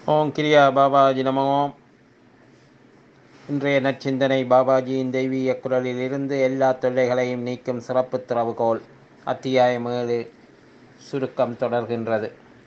ஓம் கிரியா பாபாஜி நமோ இன்றைய நற்சிந்தனை பாபாஜியின் தெய்வீக குரலில் இருந்து எல்லா தொல்லைகளையும் நீக்கும் சிறப்பு திறவுகோல் அத்தியாயம் ஏழு சுருக்கம் தொடர்கின்றது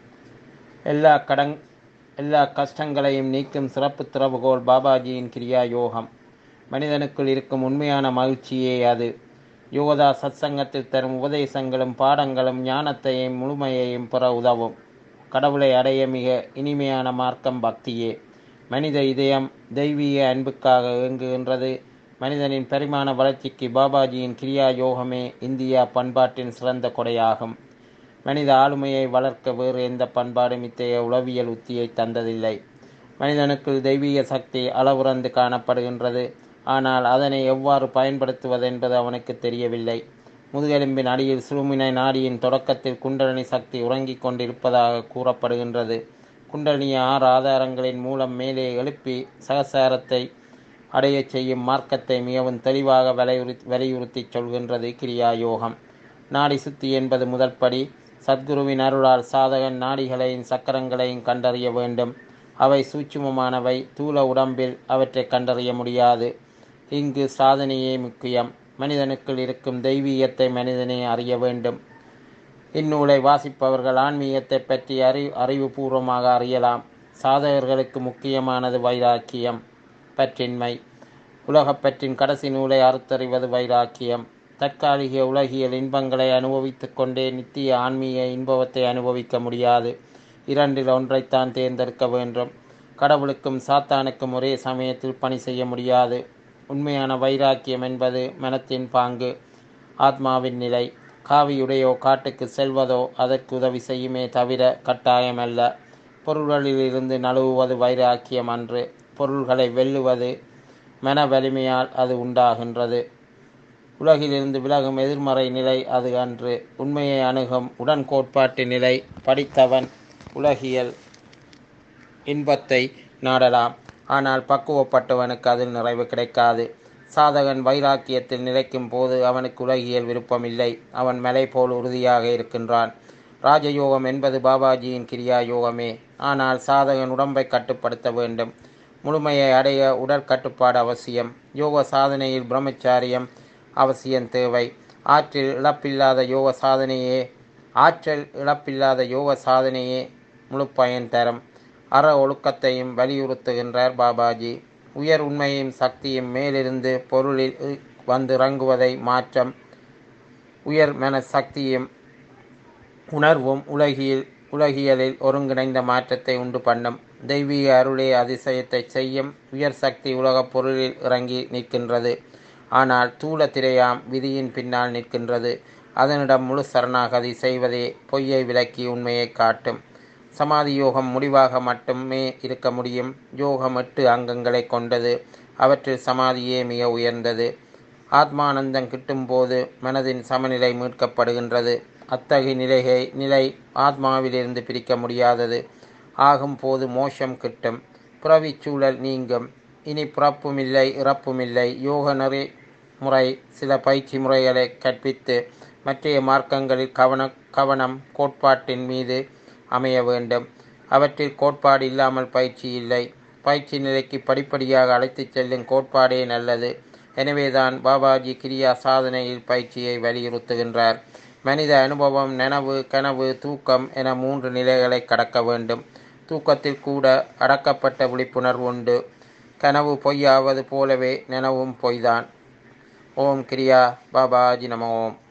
எல்லா கடங் எல்லா கஷ்டங்களையும் நீக்கும் சிறப்பு திறவுகோல் பாபாஜியின் கிரியா யோகம் மனிதனுக்குள் இருக்கும் உண்மையான மகிழ்ச்சியே அது யோகதா சத்சங்கத்தில் தரும் உபதேசங்களும் பாடங்களும் ஞானத்தையும் முழுமையையும் பெற உதவும் கடவுளை அடைய மிக இனிமையான மார்க்கம் பக்தியே மனித இதயம் தெய்வீக அன்புக்காக இயங்குகின்றது மனிதனின் பரிமாண வளர்ச்சிக்கு பாபாஜியின் கிரியா யோகமே இந்தியா பண்பாட்டின் சிறந்த கொடையாகும் மனித ஆளுமையை வளர்க்க வேறு எந்த பண்பாடும் இத்தகைய உளவியல் உத்தியை தந்ததில்லை மனிதனுக்குள் தெய்வீக சக்தி அளவுறந்து காணப்படுகின்றது ஆனால் அதனை எவ்வாறு பயன்படுத்துவது என்பது அவனுக்கு தெரியவில்லை முதுகெலும்பின் அடியில் சுழுமினை நாடியின் தொடக்கத்தில் குண்டலினி சக்தி உறங்கிக் கொண்டிருப்பதாக கூறப்படுகின்றது குண்டலினி ஆறு ஆதாரங்களின் மூலம் மேலே எழுப்பி சகசாரத்தை அடையச் செய்யும் மார்க்கத்தை மிகவும் தெளிவாக வலியுறு வலியுறுத்தி சொல்கின்றது கிரியா யோகம் நாடி சுத்தி என்பது முதல் படி சத்குருவின் அருளால் சாதகன் நாடிகளையும் சக்கரங்களையும் கண்டறிய வேண்டும் அவை சூட்சுமமானவை தூல உடம்பில் அவற்றை கண்டறிய முடியாது இங்கு சாதனையே முக்கியம் மனிதனுக்குள் இருக்கும் தெய்வீகத்தை மனிதனே அறிய வேண்டும் இந்நூலை வாசிப்பவர்கள் ஆன்மீகத்தை பற்றி அறி அறிவுபூர்வமாக அறியலாம் சாதகர்களுக்கு முக்கியமானது வைராக்கியம் பற்றின்மை உலகப்பற்றின் கடைசி நூலை அறுத்தறிவது வைராக்கியம் தற்காலிக உலகியல் இன்பங்களை அனுபவித்து கொண்டே நித்திய ஆன்மீக இன்பவத்தை அனுபவிக்க முடியாது இரண்டில் ஒன்றைத்தான் தேர்ந்தெடுக்க வேண்டும் கடவுளுக்கும் சாத்தானுக்கும் ஒரே சமயத்தில் பணி செய்ய முடியாது உண்மையான வைராக்கியம் என்பது மனத்தின் பாங்கு ஆத்மாவின் நிலை காவியுடையோ காட்டுக்கு செல்வதோ அதற்கு உதவி செய்யுமே தவிர கட்டாயமல்ல பொருள்களிலிருந்து நழுவுவது வைராக்கியம் அன்று பொருள்களை வெல்லுவது மன வலிமையால் அது உண்டாகின்றது உலகிலிருந்து விலகும் எதிர்மறை நிலை அது அன்று உண்மையை அணுகும் உடன் கோட்பாட்டு நிலை படித்தவன் உலகியல் இன்பத்தை நாடலாம் ஆனால் பக்குவப்பட்டவனுக்கு அதில் நிறைவு கிடைக்காது சாதகன் வைராக்கியத்தில் நிலைக்கும் போது அவனுக்கு உலகியல் விருப்பமில்லை அவன் மலை போல் உறுதியாக இருக்கின்றான் ராஜயோகம் என்பது பாபாஜியின் கிரியா யோகமே ஆனால் சாதகன் உடம்பை கட்டுப்படுத்த வேண்டும் முழுமையை அடைய உடற்கட்டுப்பாடு அவசியம் யோக சாதனையில் பிரம்மச்சாரியம் அவசியம் தேவை ஆற்றில் இழப்பில்லாத யோக சாதனையே ஆற்றல் இழப்பில்லாத யோக சாதனையே முழு பயன் தரும் அற ஒழுக்கத்தையும் வலியுறுத்துகின்றார் பாபாஜி உயர் உண்மையும் சக்தியும் மேலிருந்து பொருளில் வந்து இறங்குவதை மாற்றம் உயர் மன சக்தியும் உணர்வும் உலகில் உலகியலில் ஒருங்கிணைந்த மாற்றத்தை உண்டு பண்ணும் தெய்வீக அருளே அதிசயத்தை செய்யும் உயர் சக்தி உலகப் பொருளில் இறங்கி நிற்கின்றது ஆனால் தூள திரையாம் விதியின் பின்னால் நிற்கின்றது அதனிடம் முழு சரணாகதி செய்வதே பொய்யை விலக்கி உண்மையை காட்டும் சமாதி யோகம் முடிவாக மட்டுமே இருக்க முடியும் யோகம் எட்டு அங்கங்களை கொண்டது அவற்றில் சமாதியே மிக உயர்ந்தது ஆத்மானந்தம் கிட்டும்போது மனதின் சமநிலை மீட்கப்படுகின்றது அத்தகைய நிலையை நிலை ஆத்மாவிலிருந்து பிரிக்க முடியாதது ஆகும் போது மோஷம் கிட்டும் புறவிச் சூழல் நீங்கும் இனி பிறப்புமில்லை இறப்புமில்லை யோக நெறி முறை சில பயிற்சி முறைகளை கற்பித்து மற்றைய மார்க்கங்களில் கவன கவனம் கோட்பாட்டின் மீது அமைய வேண்டும் அவற்றில் கோட்பாடு இல்லாமல் பயிற்சி இல்லை பயிற்சி நிலைக்கு படிப்படியாக அழைத்துச் செல்லும் கோட்பாடே நல்லது எனவேதான் பாபாஜி கிரியா சாதனையில் பயிற்சியை வலியுறுத்துகின்றார் மனித அனுபவம் நனவு கனவு தூக்கம் என மூன்று நிலைகளை கடக்க வேண்டும் தூக்கத்தில் கூட அடக்கப்பட்ட விழிப்புணர்வு உண்டு கனவு பொய்யாவது போலவே நனவும் பொய்தான் ஓம் கிரியா பாபாஜி நம ஓம்